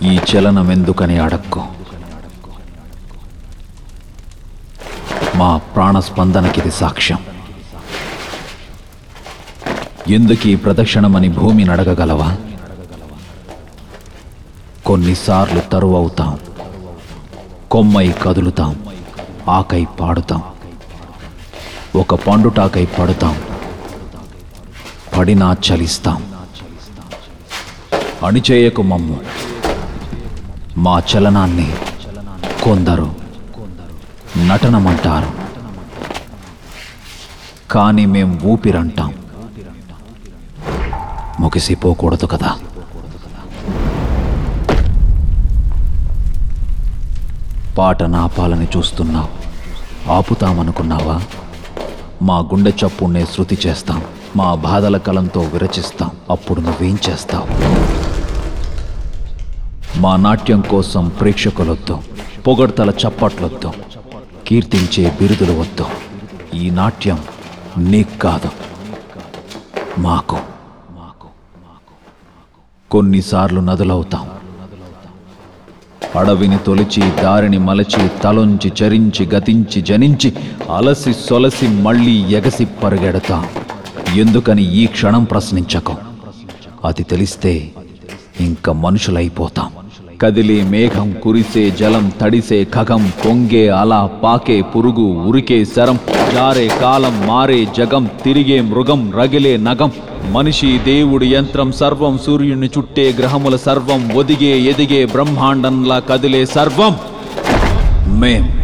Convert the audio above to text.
ఈ చలనం ఎందుకని అడక్కు మా ప్రాణస్పందనకిది సాక్ష్యం ఎందుకు ఈ ప్రదక్షిణమని భూమిని అడగగలవా కొన్నిసార్లు తరువవుతాం కొమ్మై కదులుతాం ఆకై పాడుతాం ఒక పండుటాకై పడుతాం పడినా చలిస్తాం అణిచేయకు మమ్ము మా చలనాన్ని కొందరు నటనమంటారు కానీ మేం ఊపిరంటాం ముగిసిపోకూడదు కదా పాట నాపాలని చూస్తున్నావు ఆపుతామనుకున్నావా మా గుండె చప్పుణ్ణే శృతి చేస్తాం మా బాధల కలంతో విరచిస్తాం అప్పుడు నువ్వేం చేస్తావు మా నాట్యం కోసం ప్రేక్షకులొద్దు పొగడ్తల చప్పట్లొద్దు కీర్తించే బిరుదులు వద్దు ఈ నాట్యం నీకు కాదు మాకు కొన్నిసార్లు నదులవుతాం అడవిని తొలిచి దారిని మలచి తలొంచి చరించి గతించి జనించి అలసి సొలసి మళ్ళీ ఎగసి పరుగెడతాం ఎందుకని ఈ క్షణం ప్రశ్నించకు అది తెలిస్తే ఇంక మనుషులైపోతాం కదిలే మేఘం కురిసే జలం తడిసే ఖగం పొంగే అలా పాకే పురుగు ఉరికే శరం జారే కాలం మారే జగం తిరిగే మృగం రగిలే నగం మనిషి దేవుడి యంత్రం సర్వం సూర్యుని చుట్టే గ్రహముల సర్వం ఒదిగే ఎదిగే బ్రహ్మాండంలా కదిలే సర్వం మేం